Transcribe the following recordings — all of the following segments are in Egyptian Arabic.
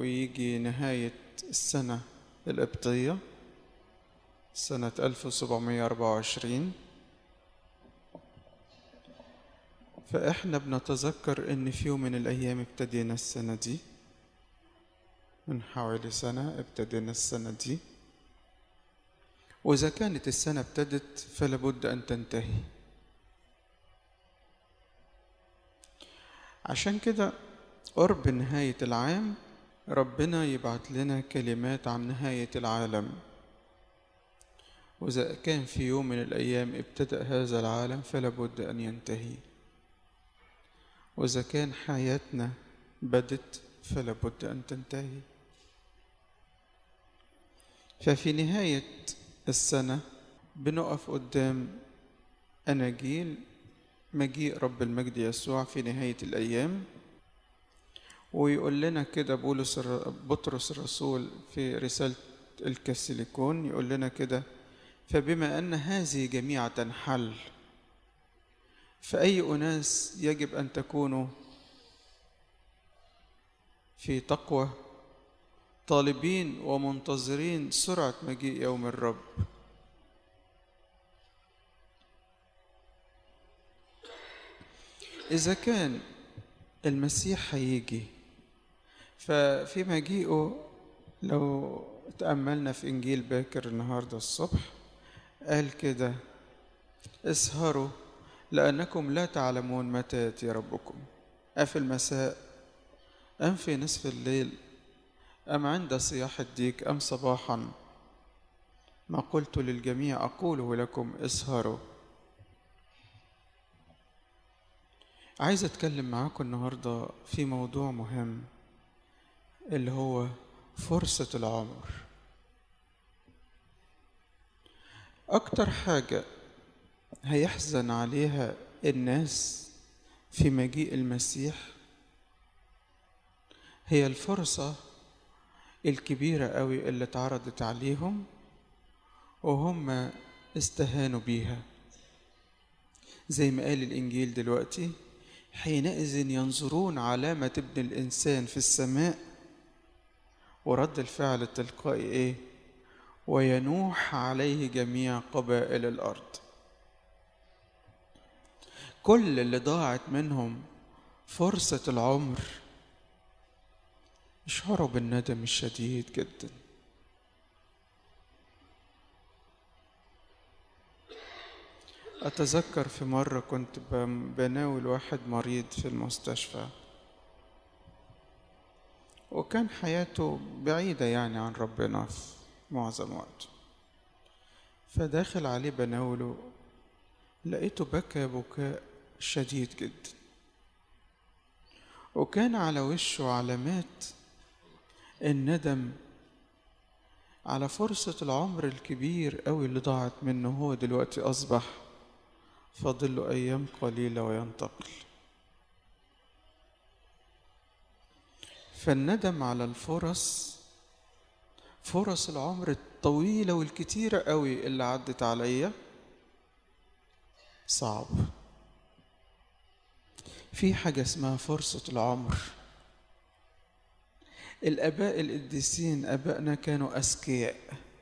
ويجي نهاية السنة القبطية سنة 1724 فإحنا بنتذكر إن في يوم من الأيام ابتدينا السنة دي من حوالي سنة ابتدينا السنة دي وإذا كانت السنة ابتدت فلا بد أن تنتهي عشان كده قرب نهاية العام ربنا يبعت لنا كلمات عن نهاية العالم وإذا كان في يوم من الأيام ابتدأ هذا العالم فلا بد أن ينتهي وإذا كان حياتنا بدت فلا بد أن تنتهي ففي نهاية السنة بنقف قدام أناجيل مجيء رب المجد يسوع في نهاية الأيام ويقول لنا كده بولس بطرس الرسول في رسالة الكسيليكون يقول لنا كده فبما أن هذه جميعا تنحل فأي أناس يجب أن تكونوا في تقوى طالبين ومنتظرين سرعة مجيء يوم الرب إذا كان المسيح هيجي ففي مجيئه لو تأملنا في إنجيل باكر النهاردة الصبح قال كده اسهروا لأنكم لا تعلمون متى يأتي ربكم أفي المساء أم في نصف الليل أم عند صياح الديك أم صباحا ما قلت للجميع أقوله لكم اسهروا عايز أتكلم معاكم النهاردة في موضوع مهم اللي هو فرصة العمر أكتر حاجة هيحزن عليها الناس في مجيء المسيح هي الفرصة الكبيرة قوي اللي اتعرضت عليهم وهم استهانوا بيها زي ما قال الإنجيل دلوقتي حينئذ ينظرون علامة ابن الإنسان في السماء ورد الفعل التلقائي إيه وينوح عليه جميع قبائل الأرض كل اللي ضاعت منهم فرصة العمر يشعروا بالندم الشديد جدا أتذكر في مرة كنت بناول واحد مريض في المستشفى وكان حياته بعيدة يعني عن ربنا في معظم وقته فداخل عليه بناوله لقيته بكى بكاء شديد جدا وكان على وشه علامات الندم على فرصة العمر الكبير قوي اللي ضاعت منه هو دلوقتي أصبح فاضل له أيام قليلة وينتقل فالندم على الفرص فرص العمر الطويلة والكتيرة قوي اللي عدت عليا صعب في حاجة اسمها فرصة العمر الآباء القديسين آبائنا كانوا أذكياء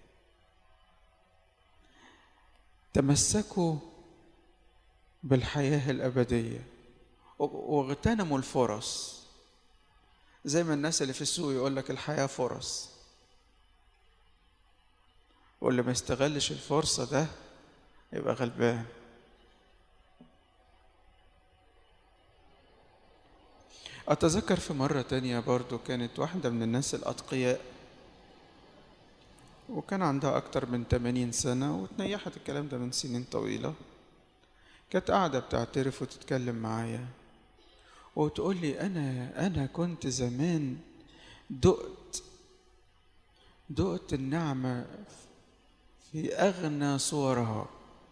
تمسكوا بالحياة الأبدية واغتنموا الفرص زي ما الناس اللي في السوق يقول لك الحياة فرص واللي ما يستغلش الفرصة ده يبقى غلبان أتذكر في مرة تانية برضو كانت واحدة من الناس الأتقياء وكان عندها أكتر من 80 سنة وتنيحت الكلام ده من سنين طويلة كانت قاعدة بتعترف وتتكلم معايا وتقول لي أنا أنا كنت زمان دقت دقت النعمة في أغنى صورها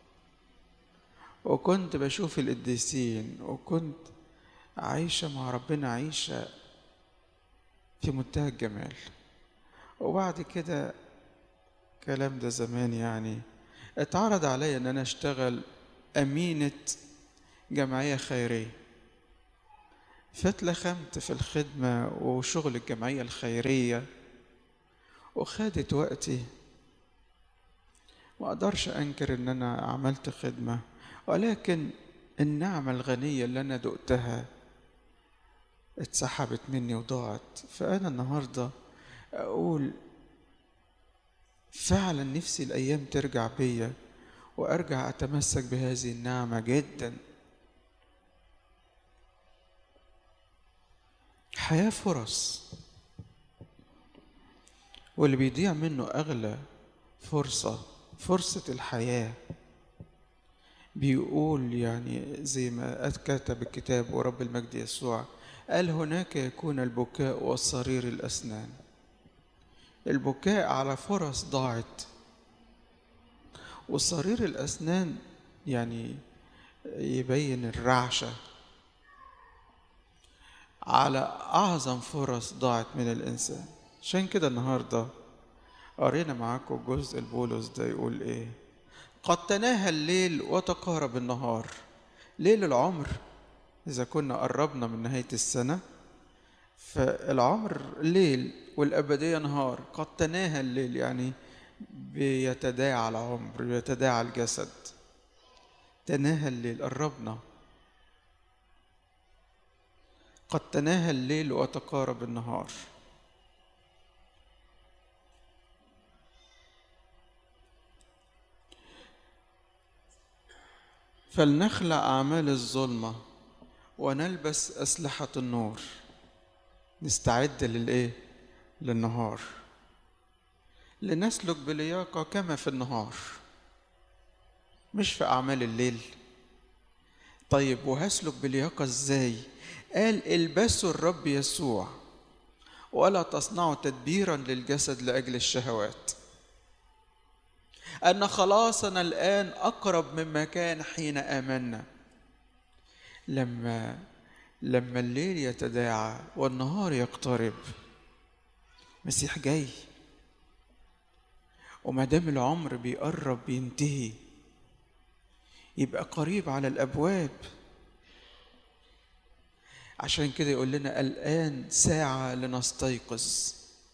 وكنت بشوف القديسين وكنت عايشة مع ربنا عيشة في منتهى الجمال وبعد كده كلام ده زمان يعني اتعرض عليا ان انا اشتغل امينة جمعية خيرية فاتلخمت في الخدمة وشغل الجمعية الخيرية وخدت وقتي ما اقدرش انكر ان انا عملت خدمة ولكن النعمة الغنية اللي انا دقتها اتسحبت مني وضاعت فانا النهاردة اقول فعلا نفسي الايام ترجع بيا وارجع اتمسك بهذه النعمة جدا حياة فرص واللي بيضيع منه أغلى فرصة فرصة الحياة بيقول يعني زي ما كتب الكتاب ورب المجد يسوع قال هناك يكون البكاء والصرير الأسنان البكاء على فرص ضاعت وصرير الأسنان يعني يبين الرعشة على أعظم فرص ضاعت من الإنسان عشان كده النهاردة قرينا معاكم جزء البولس ده يقول إيه قد تناهى الليل وتقارب النهار ليل العمر إذا كنا قربنا من نهاية السنة فالعمر ليل والأبدية نهار قد تناهى الليل يعني بيتداعى العمر بيتداعى الجسد تناهى الليل قربنا قد تناهى الليل وتقارب النهار فلنخلع أعمال الظلمة ونلبس أسلحة النور نستعد للإيه؟ للنهار لنسلك بلياقة كما في النهار مش في أعمال الليل طيب وهسلك بلياقة إزاي؟ قال البسوا الرب يسوع ولا تصنعوا تدبيرا للجسد لاجل الشهوات ان خلاصنا الان اقرب مما كان حين امنا لما لما الليل يتداعى والنهار يقترب مسيح جاي وما دام العمر بيقرب بينتهي يبقى قريب على الابواب عشان كده يقول لنا الآن ساعة لنستيقظ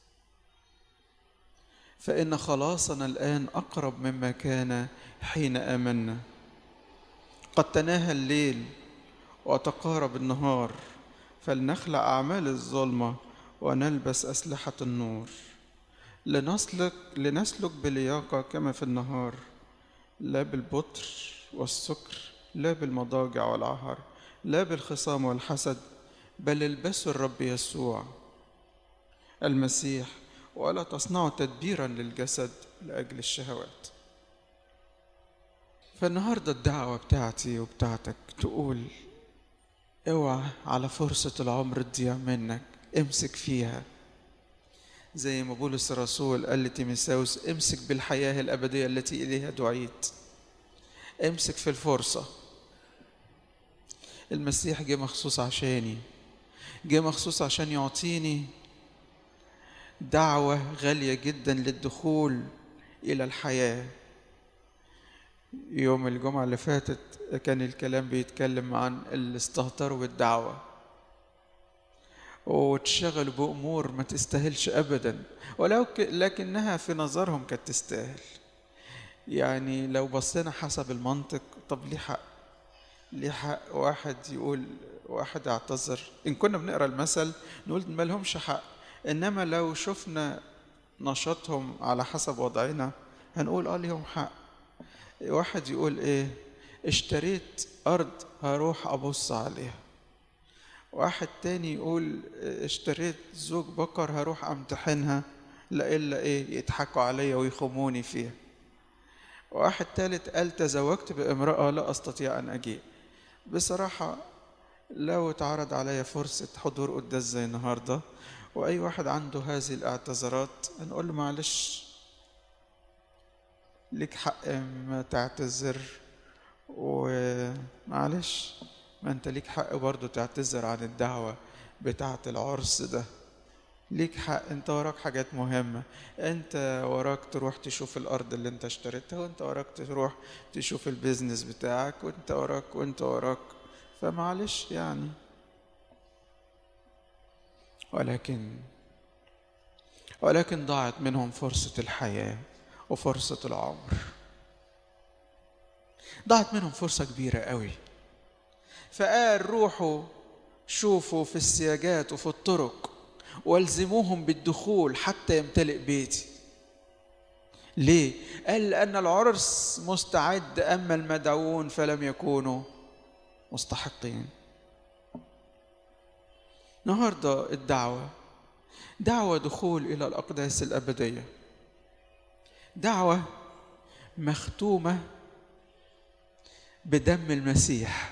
فإن خلاصنا الآن أقرب مما كان حين آمنا قد تناهى الليل وتقارب النهار فلنخلع أعمال الظلمة ونلبس أسلحة النور لنسلك لنسلك بلياقة كما في النهار لا بالبطر والسكر لا بالمضاجع والعهر لا بالخصام والحسد بل البسوا الرب يسوع المسيح ولا تصنعوا تدبيرا للجسد لاجل الشهوات فالنهارده الدعوه بتاعتي وبتاعتك تقول اوعى على فرصه العمر تضيع منك امسك فيها زي ما بولس الرسول قال لتيمساوس امسك بالحياه الابديه التي اليها دعيت امسك في الفرصه المسيح جه مخصوص عشاني جه مخصوص عشان يعطيني دعوة غالية جدا للدخول إلى الحياة يوم الجمعة اللي فاتت كان الكلام بيتكلم عن الاستهتار بالدعوة وتشغلوا بأمور ما تستاهلش أبدا ولو ك... لكنها في نظرهم كانت تستاهل يعني لو بصينا حسب المنطق طب ليه حق ليه حق واحد يقول واحد اعتذر ان كنا بنقرا المثل نقول ما لهمش حق انما لو شفنا نشاطهم على حسب وضعنا هنقول اه ليهم حق واحد يقول ايه اشتريت ارض هروح ابص عليها واحد تاني يقول اشتريت زوج بقر هروح امتحنها لا الا ايه يضحكوا عليا ويخموني فيها واحد تالت قال تزوجت بامرأة لا أستطيع أن أجيب بصراحة لو اتعرض عليا فرصة حضور قداس زي النهاردة وأي واحد عنده هذه الاعتذارات هنقول له معلش ليك حق ما تعتذر ومعلش ما انت ليك حق برضه تعتذر عن الدعوة بتاعة العرس ده ليك حق انت وراك حاجات مهمة انت وراك تروح تشوف الارض اللي انت اشتريتها وانت وراك تروح تشوف البيزنس بتاعك وانت وراك وانت وراك فمعلش يعني ولكن ولكن ضاعت منهم فرصة الحياة وفرصة العمر ضاعت منهم فرصة كبيرة قوي فقال روحوا شوفوا في السياجات وفي الطرق والزموهم بالدخول حتى يمتلئ بيتي ليه؟ قال لأن العرس مستعد أما المدعوون فلم يكونوا مستحقين النهارده الدعوة دعوة دخول إلى الأقداس الأبدية دعوة مختومة بدم المسيح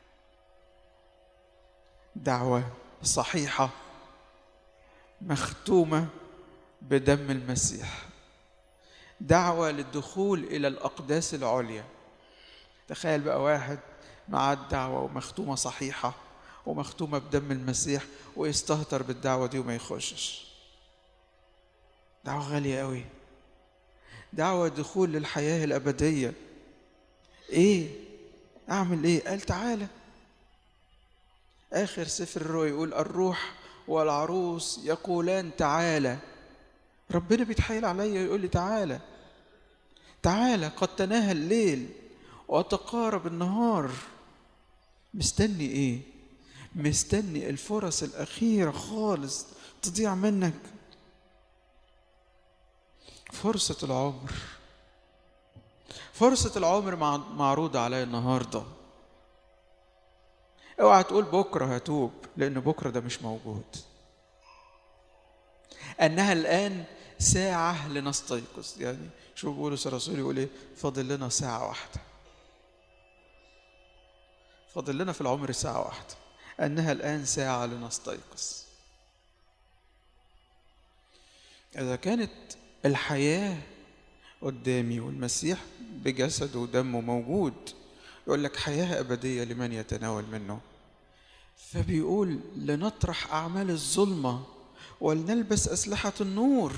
دعوة صحيحة مختومة بدم المسيح دعوة للدخول إلى الأقداس العليا تخيل بقى واحد مع الدعوة ومختومة صحيحة ومختومة بدم المسيح ويستهتر بالدعوة دي وما يخشش دعوة غالية قوي دعوة دخول للحياة الأبدية إيه أعمل إيه قال تعالى آخر سفر الرؤيا يقول الروح والعروس يقولان تعالى ربنا بيتحايل عليا يقول لي تعالى تعالى قد تناهى الليل وتقارب النهار مستني ايه مستني الفرص الاخيره خالص تضيع منك فرصه العمر فرصه العمر معروضه عليا النهارده اوعى تقول بكره هتوب لان بكره ده مش موجود انها الان ساعه لنستيقظ يعني شوف بولس الرسول يقول ايه فاضل لنا ساعه واحده فاضل لنا في العمر ساعه واحده انها الان ساعه لنستيقظ اذا كانت الحياه قدامي والمسيح بجسده ودمه موجود يقول لك حياه ابديه لمن يتناول منه فبيقول لنطرح اعمال الظلمه ولنلبس اسلحه النور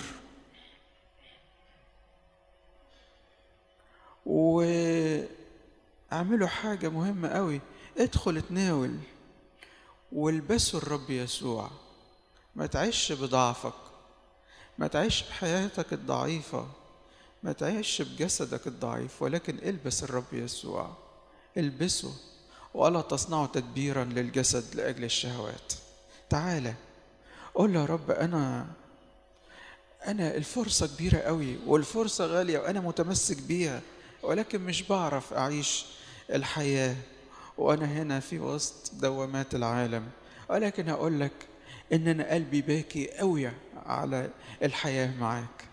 واعملوا حاجه مهمه قوي ادخل اتناول والبسوا الرب يسوع ما تعيش بضعفك ما تعيش بحياتك الضعيفه ما تعيش بجسدك الضعيف ولكن البس الرب يسوع البسه ولا تصنعوا تدبيرا للجسد لاجل الشهوات تعالى قول يا رب انا انا الفرصه كبيره قوي والفرصه غاليه وانا متمسك بيها ولكن مش بعرف اعيش الحياه وانا هنا في وسط دوامات العالم ولكن هقول لك ان انا قلبي باكي قوي على الحياه معاك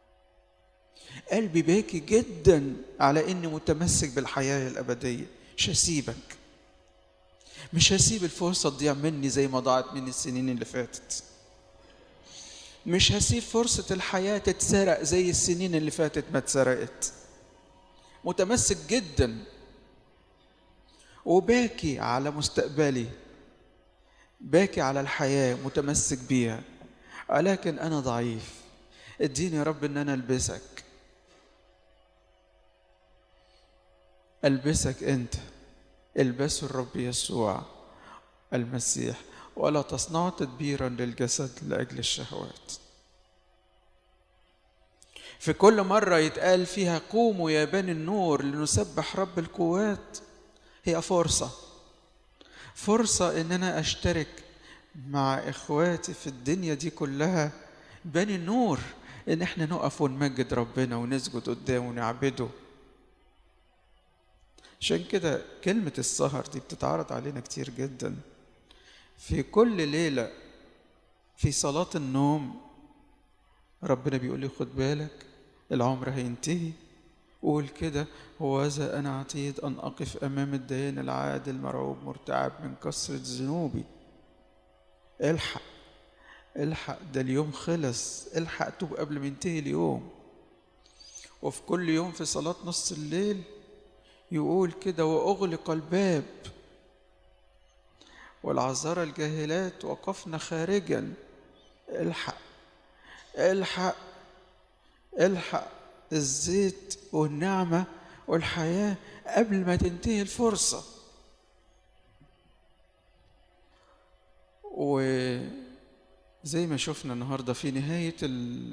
قلبي باكي جدا على اني متمسك بالحياه الابديه مش هسيبك مش هسيب الفرصه تضيع مني زي ما ضاعت مني السنين اللي فاتت مش هسيب فرصه الحياه تتسرق زي السنين اللي فاتت ما اتسرقت متمسك جدا وباكي على مستقبلي باكي على الحياة متمسك بيها ولكن أنا ضعيف اديني يا رب إن أنا ألبسك ألبسك أنت البسوا الرب يسوع المسيح ولا تصنعوا تدبيرا للجسد لأجل الشهوات في كل مرة يتقال فيها قوموا يا بني النور لنسبح رب القوات هي فرصة فرصة إن أنا أشترك مع إخواتي في الدنيا دي كلها بني النور إن إحنا نقف ونمجد ربنا ونسجد قدامه ونعبده عشان كده كلمة السهر دي بتتعرض علينا كتير جدا في كل ليلة في صلاة النوم ربنا بيقول لي خد بالك العمر هينتهي قول كده هوذا أنا عتيد أن أقف أمام الديان العادل مرعوب مرتعب من كثرة ذنوبي الحق الحق ده اليوم خلص الحق توب قبل ما ينتهي اليوم وفي كل يوم في صلاة نص الليل يقول كده وأغلق الباب والعذارى الجاهلات وقفنا خارجا الحق الحق الحق الزيت والنعمة والحياة قبل ما تنتهي الفرصة زي ما شفنا النهارده في نهاية ال-